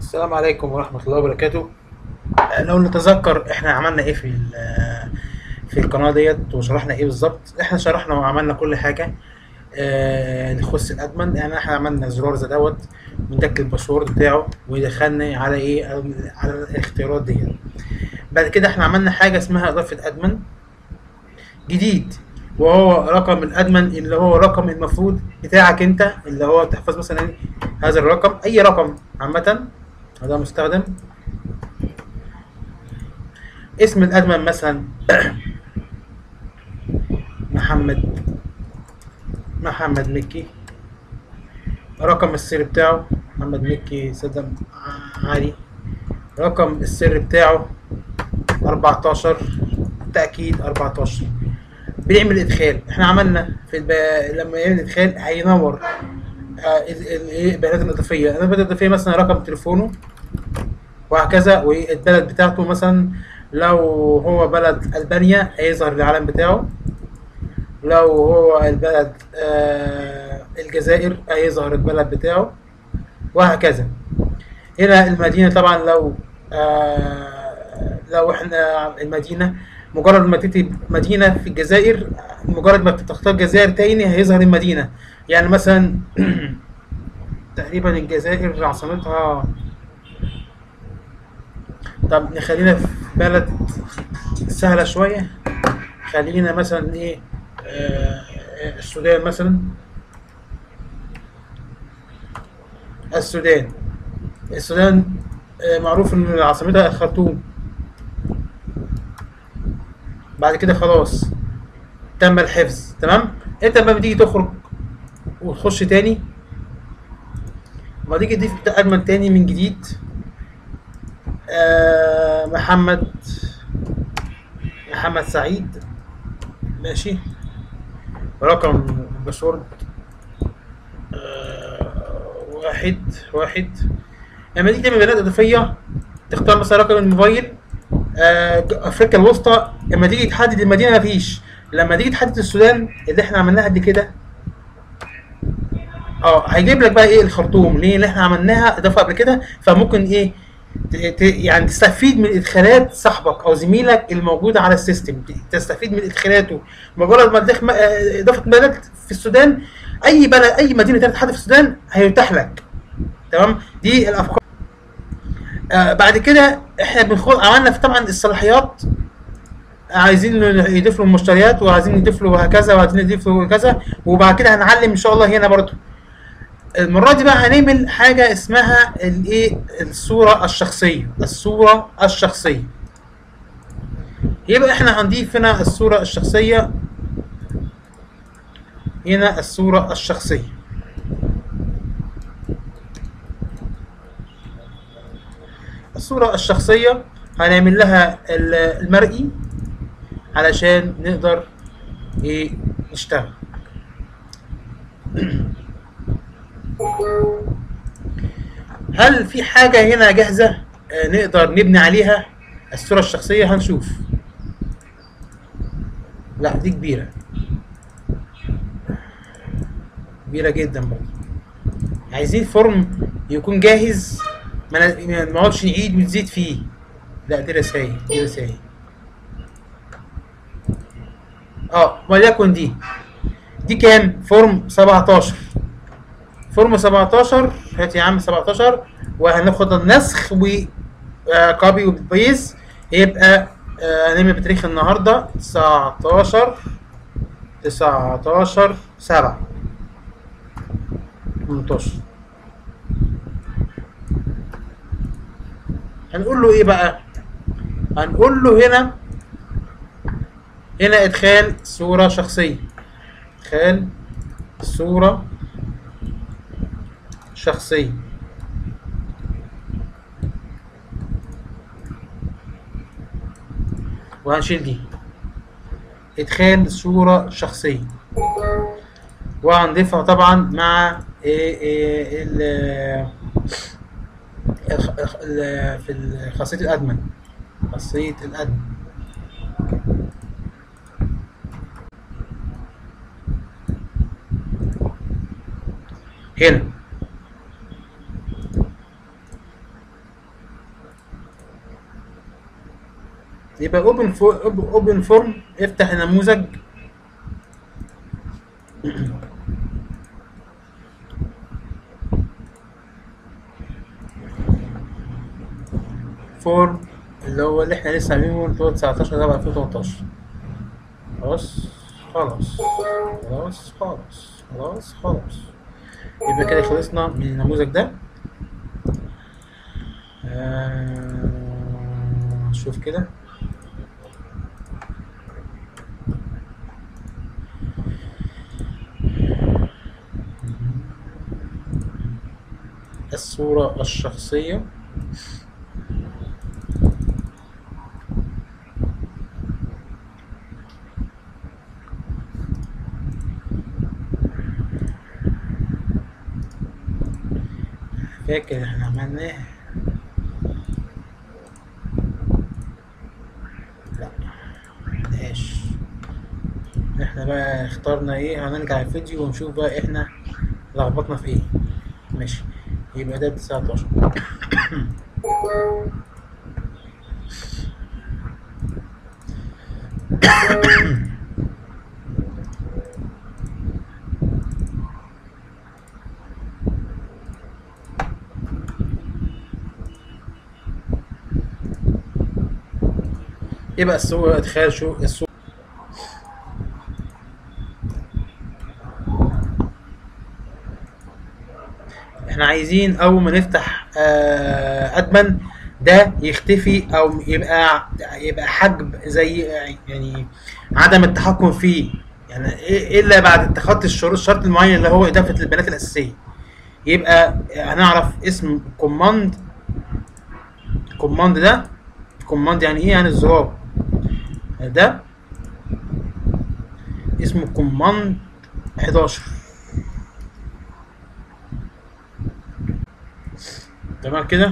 السلام عليكم ورحمة الله وبركاته لو نتذكر احنا عملنا ايه في ال- في القناة ديت وشرحنا ايه بالظبط احنا شرحنا وعملنا كل حاجة آه، نخص الادمن يعني احنا عملنا زرار زي دوت وندك الباسورد بتاعه ويدخلني على ايه على الاختيارات ديت بعد كده احنا عملنا حاجة اسمها اضافة ادمن جديد وهو رقم الادمن اللي هو رقم المفروض بتاعك انت اللي هو تحفظ مثلا هذا الرقم اي رقم عامة هذا مستخدم اسم الادمن مثلا محمد محمد مكي رقم السر بتاعه محمد مكي صدم علي رقم السر بتاعه 14 تأكيد 14 بنعمل ادخال احنا عملنا في الب... لما يعمل ادخال هينور آه، ال- ال- ايه البيانات الاضافيه البيانات الاضافيه مثلا رقم تليفونه وهكذا والبلد بتاعته مثلا لو هو بلد البانيا هيظهر العلم بتاعه لو هو البلد آه الجزائر هيظهر البلد بتاعه وهكذا هنا المدينة طبعا لو آه لو احنا المدينة مجرد ما تكتب مدينة في الجزائر مجرد ما تختار جزائر تاني هيظهر المدينة يعني مثلا تقريبا الجزائر عاصمتها طب نخلينا في بلد سهلة شوية خلينا مثلا ايه آه السودان مثلا السودان السودان آه معروف ان عاصمتها الخرطوم بعد كده خلاص تم الحفظ تمام انت لما بتيجي تخرج وتخش تاني لما تيجي تضيف ادمن تاني من جديد آه محمد محمد سعيد ماشي رقم الباسورد آه واحد واحد لما تيجي تعمل بيانات اضافيه تختار مثلا رقم الموبايل آه افريقيا الوسطى لما تيجي تحدد المدينه مفيش لما تيجي تحدد السودان اللي احنا عملناها قبل كده اه هيجيب لك بقى ايه الخرطوم ليه اللي احنا عملناها اضافه قبل كده فممكن ايه ت- ت- يعني تستفيد من ادخالات صاحبك او زميلك الموجوده على السيستم ت- تستفيد من ادخالاته مجرد ما تدخل آه، اضافه بلد في السودان اي بلد اي مدينه تانية تحدد في السودان هيتاح لك تمام دي الافكار آه بعد كده احنا بنخوض عملنا في طبعا الصلاحيات عايزين يضيف له المشتريات وعايزين نضيف له هكذا وعايزين نضيف له كذا وبعد كده هنعلم ان شاء الله هنا برضو المرة دي بقى هنعمل حاجة اسمها الايه الصورة الشخصية الصورة الشخصية يبقى احنا هنضيف هنا الصورة الشخصية هنا الصورة الشخصية الصورة الشخصية هنعمل لها ال- المرئي علشان نقدر ايه نشتغل هل في حاجة هنا جاهزة آه، نقدر نبني عليها الصورة الشخصية هنشوف لا دي كبيرة كبيرة جدا برضه عايزين فورم يكون جاهز ما ن- ما نقعدش نعيد ونزيد فيه لا دي رسايل دي رسايل اه وليكن دي دي كام فورم 17 فورم 17 هات يا عم 17 وهناخد النسخ و آه، كوبي وبيز يبقى آه، هنعمل بتاريخ النهارده 19 19 7 18 هنقول له ايه بقى هنقول له هنا هنا ادخال صورة شخصية ادخال صورة شخصية وهنشيل دي ادخال صورة شخصية وهنضيفها طبعا مع إيه إيه ال الخ- الخ- ال- في خاصية الأدمن خاصية الأدمن هنا يبقى اوبن اوبن فورم افتح نموذج فورم اللي هو اللي احنا لسه عاملينه اللي هو 19 7 2018 خلاص خلاص خلاص خلاص خلاص خلاص يبقى كده خلصنا من النموذج ده آه، شوف كده الصورة الشخصية فاكر احنا عملناه لا ملهاش احنا بقى اخترنا ايه هنرجع الفيديو ونشوف بقى احنا لخبطنا في ايه ماشي يبقى ده 19 يبقى الصورة ادخال شو الصورة احنا عايزين اول ما نفتح آه، ادمن ده يختفي او يبقى يبقى حجب زي يعني عدم التحكم فيه يعني إيه- الا بعد تخطي الشروط الشرط المعين اللي هو اضافه البيانات الاساسيه يبقى هنعرف اسم كوماند كوماند ده كوماند يعني ايه يعني الزرار ده اسمه كوماند 11 تمام كده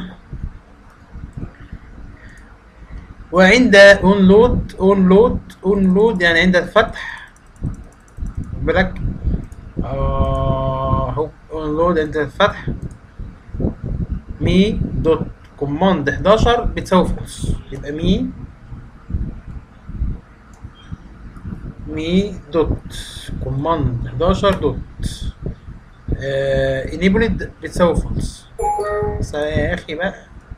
وعند اونلود اونلود اونلود يعني عند الفتح بالك اهو اونلود عند الفتح مي دوت كوماند 11 بتساوي فولس يبقى مي مي دوت كوماند 11 دوت انيبلد بتساوي فولس يا اخي بقى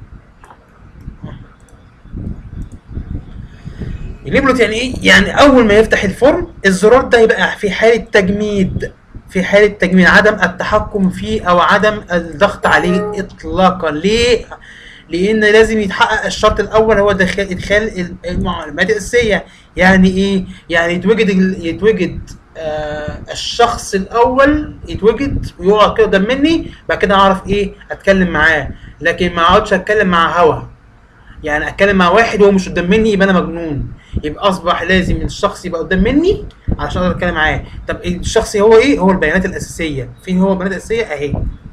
انيبلد يعني ايه؟ يعني اول ما يفتح الفورم الزرار ده يبقى في حاله تجميد في حاله تجميد عدم التحكم فيه او عدم الضغط عليه اطلاقا ليه؟ لان لازم يتحقق الشرط الاول هو دخل ادخال المعلومات الاساسيه يعني ايه؟ يعني يتوجد ال- يتوجد آه الشخص الاول يتوجد ويقعد كده قدام مني بعد كده اعرف ايه اتكلم معاه لكن ما اقعدش اتكلم مع هوا يعني اتكلم مع واحد وهو مش قدام مني يبقى انا مجنون يبقى اصبح لازم الشخص يبقى قدام مني عشان اقدر اتكلم معاه طب الشخص هو ايه هو البيانات الاساسيه فين هو البيانات الاساسيه اهي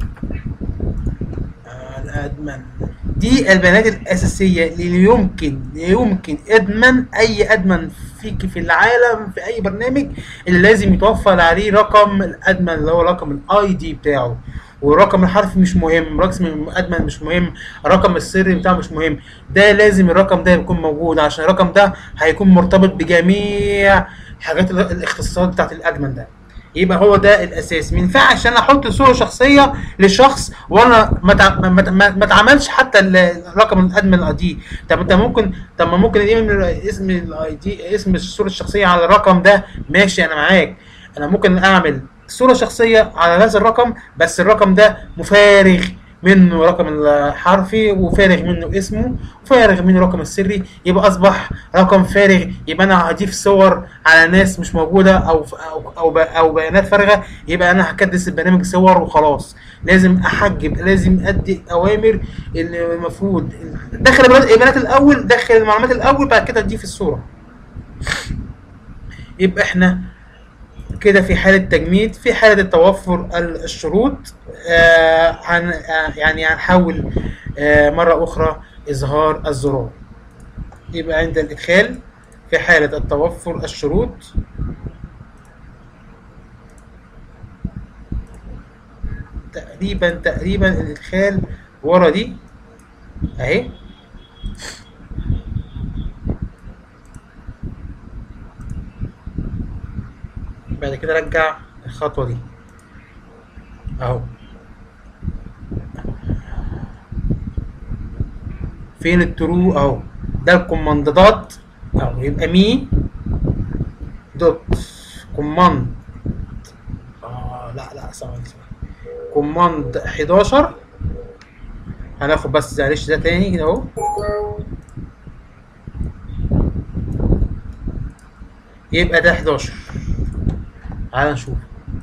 آه، الادمن دي البيانات الاساسيه اللي يمكن يمكن ادمن اي ادمن فيك في العالم في اي برنامج اللي لازم يتوفر عليه رقم الادمن اللي هو رقم الاي دي بتاعه ورقم الحرف مش مهم رقم الادمن مش مهم الرقم السري بتاعه مش مهم ده لازم الرقم ده يكون موجود عشان الرقم ده هيكون مرتبط بجميع حاجات ال- الاختصاصات بتاعت الادمن ده يبقى هو ده الاساس ما ينفعش انا احط صوره شخصيه لشخص وانا ما تع- ما- ما ما- ما اتعملش حتى ال- الرقم الادمن الاي دي طب انت ممكن طب ما ممكن يعمل اسم الاي دي اسم الصوره الشخصيه على الرقم ده ماشي انا معاك انا ممكن اعمل صوره شخصيه على هذا الرقم بس الرقم ده مفارغ منه رقم الحرفي وفارغ منه اسمه وفارغ منه رقم السري يبقى اصبح رقم فارغ يبقى انا هضيف صور على ناس مش موجوده او او او, ب- أو بيانات فارغه يبقى انا هكدس البرنامج صور وخلاص لازم احجب لازم ادي اوامر اللي المفروض دخل البيانات البيانات الاول دخل المعلومات الاول بعد كده تضيف الصوره يبقى احنا كده في حالة تجميد في حالة التوفر ال- الشروط آه هن آه يعني هنحاول آه مرة أخرى إظهار الزرار يبقى عند الإدخال في حالة التوفر الشروط تقريبا تقريبا الإدخال ورا دي أهي بعد كده رجع الخطوه دي اهو فين الترو اهو ده الكوماندات اهو يبقى مي دوت كوماند اه لا لا ثواني ثواني كوماند 11 هناخد بس معلش ده تاني كده اهو يبقى ده 11 تعال نشوف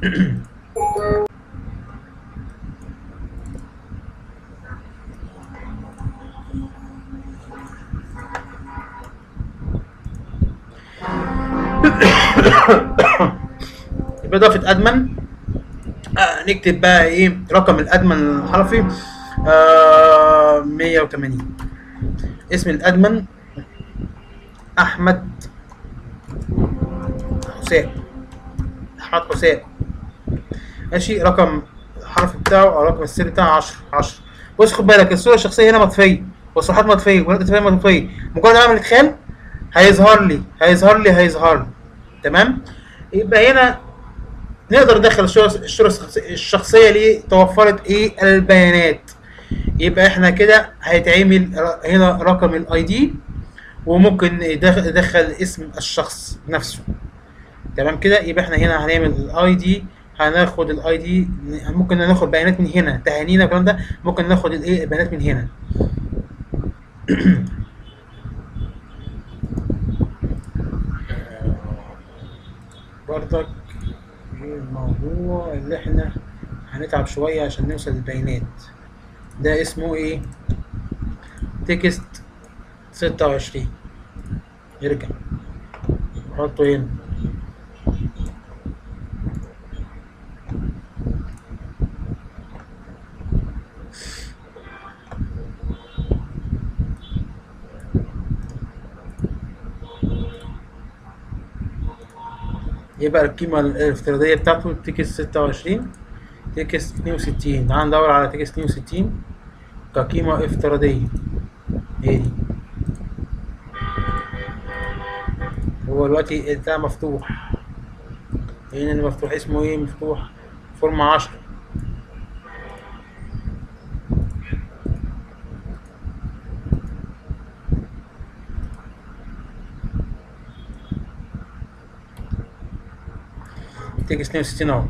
بإضافة أدمن آه نكتب بقى إيه رقم الأدمن الحرفي آه 180 اسم الأدمن أحمد حسام أحمد حسام ماشي رقم الحرف بتاعه أو رقم السر بتاعه 10 10 بص خد بالك الصورة الشخصية هنا مطفية والصفحات مطفية والبنات التفاعل مطفية مجرد ما أعمل إدخال هيظهر لي هيظهر لي هيظهر لي تمام يبقى هنا نقدر ندخل الصورة الصورة الشخصية اللي توفرت ايه البيانات يبقى احنا كده هيتعمل هنا رقم الاي دي وممكن ندخل اسم الشخص نفسه تمام كده يبقى احنا هنا هنعمل الاي دي هناخد الاي دي ممكن ناخد بيانات من هنا تهانينا والكلام ده ممكن ناخد الايه البيانات من هنا برضك الموضوع اللي احنا هنتعب شوية عشان نوصل للبيانات ده اسمه ايه تكست ستة وعشرين يرجع نحطه هنا يبقى القيمة الافتراضية بتاعته تكس ستة وعشرين تكس اتنين وستين تعال ندور على تكس اتنين وستين كقيمة افتراضية ايه دي هو دلوقتي ده مفتوح هنا اللي مفتوح اسمه ايه مفتوح فورمة عشرة تيجي 62 اهو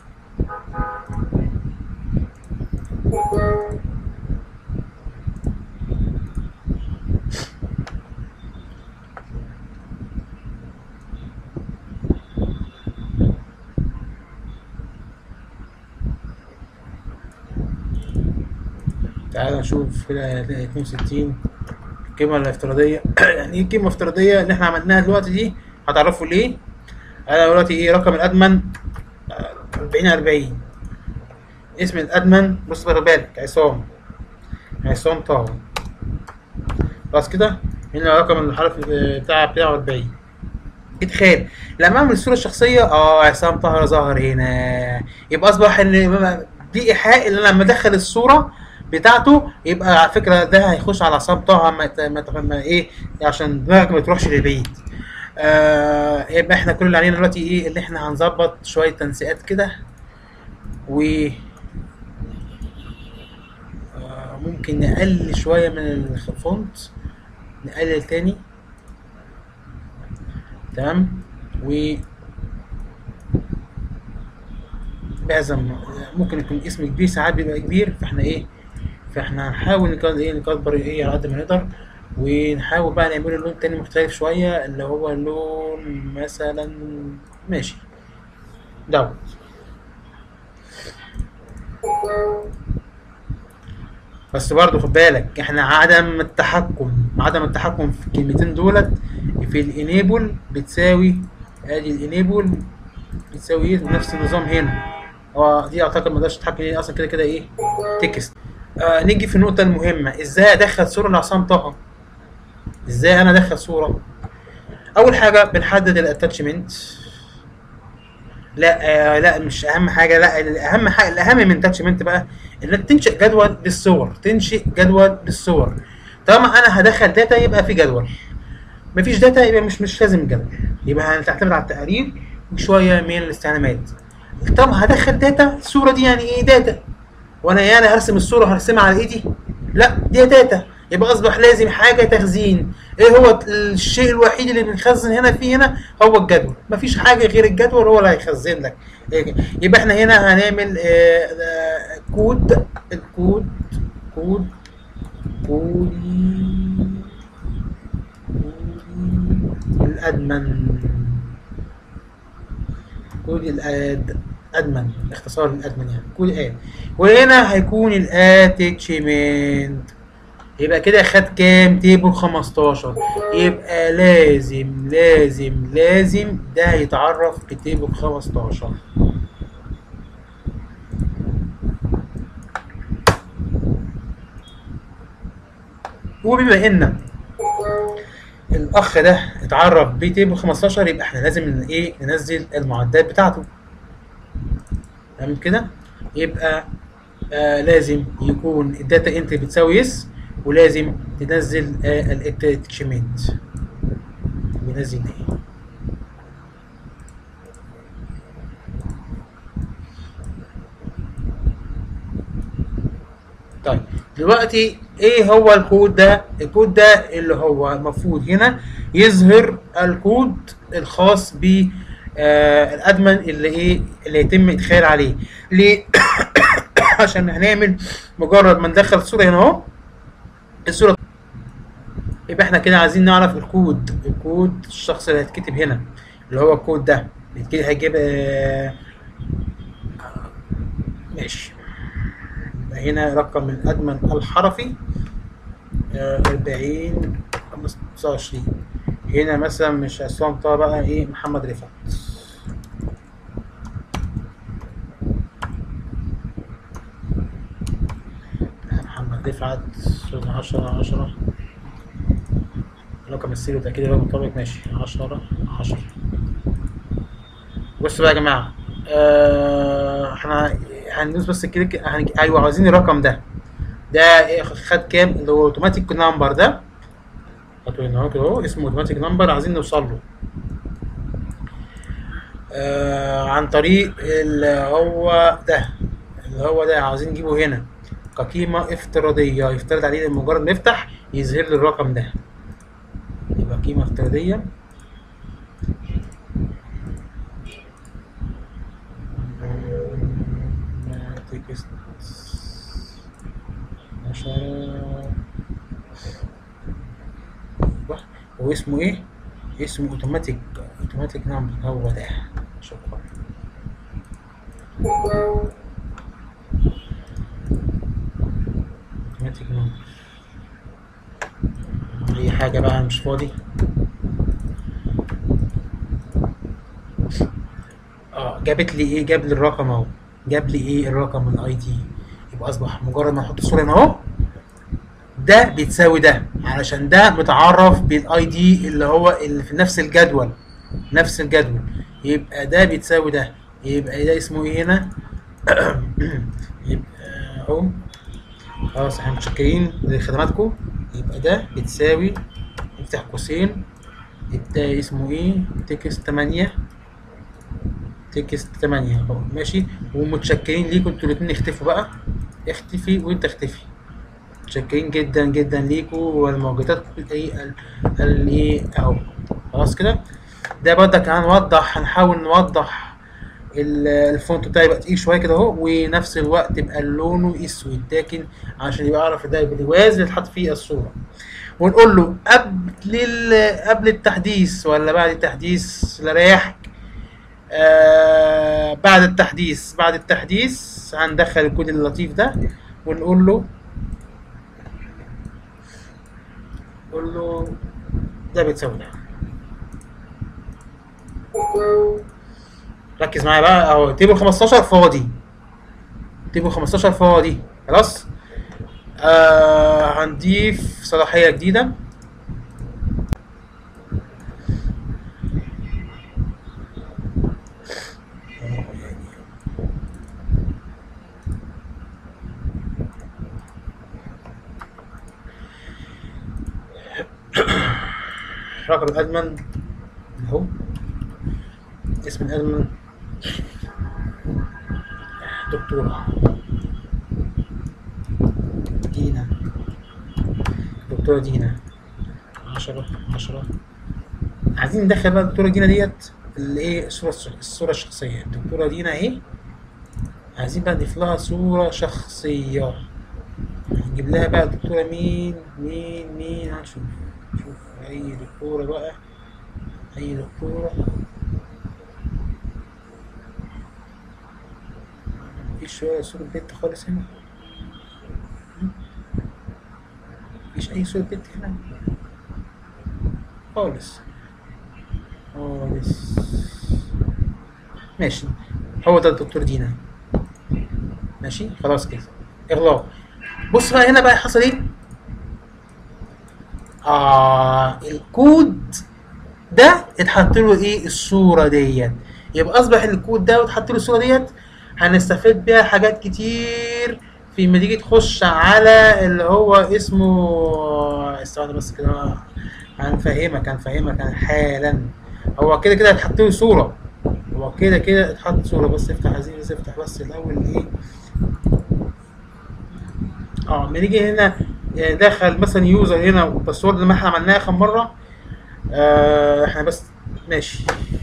تعال نشوف كده 62 القيمة الافتراضية يعني ايه القيمة الافتراضية اللي احنا عملناها دلوقتي دي هتعرفوا ليه انا دلوقتي ايه رقم الادمن 40 40 اسم الادمن بص بقى بالك عصام عصام طه خلاص كده هنا رقم الحرف بتاع بتاعه 40 ادخال لما اعمل الصوره الشخصيه اه عصام طه ظهر هنا يبقى اصبح ان دي ايحاء ان انا لما ادخل الصوره بتاعته يبقى على فكره ده هيخش على عصام طه ما, ما, ما ايه عشان دماغك ما تروحش لبعيد آه يبقى احنا كل اللي علينا دلوقتي ايه اللي احنا هنظبط شويه تنسيقات كده و آه ممكن نقلل شويه من الفونت نقلل تاني تمام و بعزم ممكن يكون اسم كبير ساعات بيبقى كبير فاحنا ايه فاحنا هنحاول نكبر ايه نكبر ايه على قد ما نقدر ونحاول بقى نعمله لون تاني مختلف شوية اللي هو لون مثلا ماشي دوت بس برضه خد بالك احنا عدم التحكم عدم التحكم في الكلمتين دولت في الانيبل بتساوي ادي الانيبل بتساوي ايه نفس النظام هنا هو دي اعتقد ما اقدرش اتحكم ايه اصلا كده كده ايه تكست آه نيجي في النقطة المهمة ازاي ادخل صورة لعصام طه ازاي انا ادخل صورة اول حاجة بنحدد الاتاتشمنت لا آه لا مش اهم حاجة لا الاهم حاجة الاهم من الاتاتشمنت بقى انك تنشئ جدول للصور تنشئ جدول للصور طالما انا هدخل داتا يبقى في جدول مفيش داتا يبقى مش مش لازم جدول يبقى هتعتمد على التقارير وشويه من الاستعلامات طب هدخل داتا الصوره دي يعني ايه داتا وانا يعني هرسم الصوره هرسمها على ايدي لا دي داتا يبقى اصبح لازم حاجه تخزين ايه هو الشيء الوحيد اللي بنخزن هنا فيه هنا هو الجدول مفيش حاجه غير الجدول هو اللي هيخزن لك إيه، يبقى احنا هنا هنعمل آه، آه، كود الكود كود كودي كودي الادمن كود الاد ادمن اختصار الادمن يعني كود اد وهنا هيكون الاتاتشمنت يبقى كده خد كام تيبل 15 يبقى لازم لازم لازم ده يتعرف بتيبل 15 وبما ان الاخ ده اتعرف بتيبل 15 يبقى احنا لازم ن- ايه ننزل المعدات بتاعته تمام كده يبقى آه لازم يكون الداتا انتري بتساوي يس ولازم تنزل آه الاتشمنت بينزل ايه طيب دلوقتي ايه هو الكود ده الكود ده اللي هو المفروض هنا يظهر الكود الخاص ب آه الادمن اللي ايه اللي يتم ادخال عليه ليه عشان هنعمل مجرد ما ندخل الصوره هنا اهو الصوره يبقى احنا كده عايزين نعرف الكود الكود الشخص اللي هيتكتب هنا اللي هو الكود ده بيتكتب هيجيب آه ماشي يبقى هنا رقم الادمن الحرفي آه، 40 25 هنا مثلا مش عصام طه بقى ايه محمد رفعت محمد رفعت 10 10 رقم السيري تأكيد غير مطابق ماشي 10 10 بصوا بقى يا جماعة آه، احنا هندوس بس كده هن... ايوه عاوزين الرقم ده ده إيه، خد كام اللي هو اوتوماتيك نمبر ده هاتوا هنا اهو كده اهو اسمه اوتوماتيك نمبر عايزين نوصل له آه عن طريق اللي هو ده اللي هو ده عاوزين نجيبه هنا كقيمة افتراضية يفترض عليه مجرد ما نفتح يظهر لي الرقم ده يبقى قيمة افتراضية تكست عشرة صح هو اسمه ايه؟ اسمه اوتوماتيك اوتوماتيك نمبر هو ده شكرا اوتوماتيك نمبر اي حاجة بقى مش فاضي اه جابت لي ايه جاب لي الرقم اهو جاب لي ايه الرقم الاي دي يبقى اصبح مجرد ما احط الصوره هنا اهو ده بتساوي ده علشان ده متعرف بالاي دي اللي هو اللي في نفس الجدول نفس الجدول يبقى ده بتساوي ده يبقى ده اسمه ايه هنا يبقى اهو خلاص احنا متشكرين لخدماتكم يبقى ده بتساوي نفتح قوسين ده اسمه ايه تكست 8 تكست 8 اهو ماشي ومتشكرين ليكم انتوا الاتنين اختفوا بقى اختفي وانت اختفي متشكرين جدا جدا ليكم والموجوداتكم الايه ال- الايه اهو خلاص كده ده برضك هنوضح هنحاول نوضح ال- الفونت بتاعي يبقى تقيل شويه كده اهو ونفس الوقت يبقى لونه اسود لكن عشان يبقى اعرف ده يبقى الجواز اللي اتحط فيه الصوره ونقول له قبل ال- قبل التحديث ولا بعد التحديث لا ريحك آه بعد التحديث بعد التحديث هندخل الكود اللطيف ده ونقول له نقول له ده بتساوي ده ركز معايا بقى اهو تيبل 15 فاضي تيبل 15 فاضي خلاص آه هنضيف صلاحية جديدة رقم الادمن اهو اسم الادمن دكتورة دينا دكتورة دينا عشرة عشرة عايزين ندخل بقى الدكتورة دينا ديت الايه الصورة الصورة الشخصية الدكتورة دينا ايه عايزين بقى نضيف لها صورة شخصية نجيب لها بقى دكتورة مين مين مين هنشوف نشوف أي دكتورة بقى أي دكتورة مفيش شوية صورة بنت خالص هنا مفيش أي صورة بنت هنا خالص خالص ماشي هو ده الدكتور دينا ماشي خلاص كده اغلاق بص بقى هنا بقى حصل ايه اه الكود ده اتحط له ايه الصوره ديت يبقى اصبح الكود ده واتحط له الصوره ديت هنستفيد بيها حاجات كتير في لما تيجي تخش على اللي هو اسمه استنى بس كده هنفهمك هنفهمك حالا هو كده كده اتحط له صوره هو كده كده اتحط صوره بس افتح عزيز افتح بس الاول ايه اه لما نيجي هنا دخل مثلا يوزر هنا والباسورد اللي ما احنا عملناها اخر مره آه احنا بس ماشي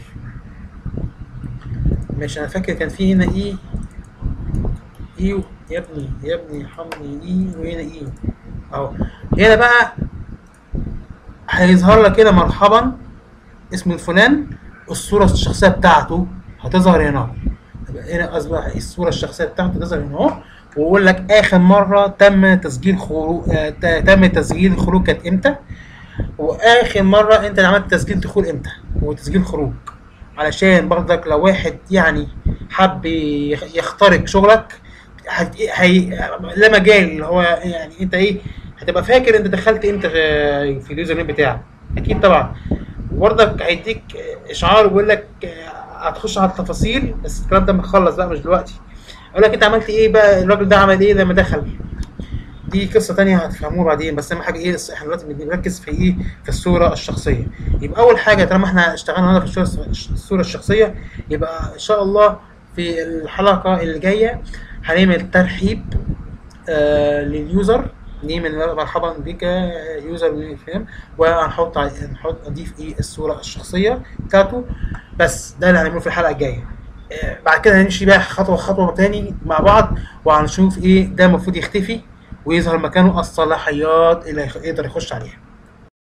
ماشي انا فاكر كان في هنا ايه ايه يا ابني يا ابني حمني ايه وهنا ايه اهو هنا بقى هيظهر لك كده مرحبا اسم الفلان الصورة الشخصية بتاعته هتظهر هنا يبقى هنا أصبح الصورة الشخصية بتاعته تظهر هنا أهو ويقول لك آخر مرة تم تسجيل خروج آه تم تسجيل الخروج كانت إمتى وآخر مرة أنت عملت تسجيل دخول إمتى وتسجيل خروج علشان برضك لو واحد يعني حب يخترق شغلك هي لا مجال اللي هو يعني انت ايه هتبقى فاكر انت دخلت امتى في اليوزر نيم بتاعك اكيد طبعا وبرضك هيديك اشعار ويقول لك هتخش على التفاصيل بس الكلام ده مخلص بقى مش دلوقتي يقول لك انت عملت ايه بقى الراجل ده عمل ايه لما دخل دي قصه تانية هتفهموها بعدين بس اهم حاجه ايه احنا دلوقتي بنركز في ايه في الصوره الشخصيه يبقى اول حاجه طالما احنا اشتغلنا هنا في الصوره الشخصيه يبقى ان شاء الله في الحلقه اللي جايه هنعمل ترحيب آه لليوزر نيم مرحبا بك يوزر فاهم وهنحط هنحط نضيف ايه الصوره الشخصيه بتاعته بس ده اللي هنعمله في الحلقه الجايه آه بعد كده هنمشي بقى خطوه خطوه تاني مع بعض وهنشوف ايه ده المفروض يختفي ويظهر مكانه الصلاحيات اللي يقدر يخش عليها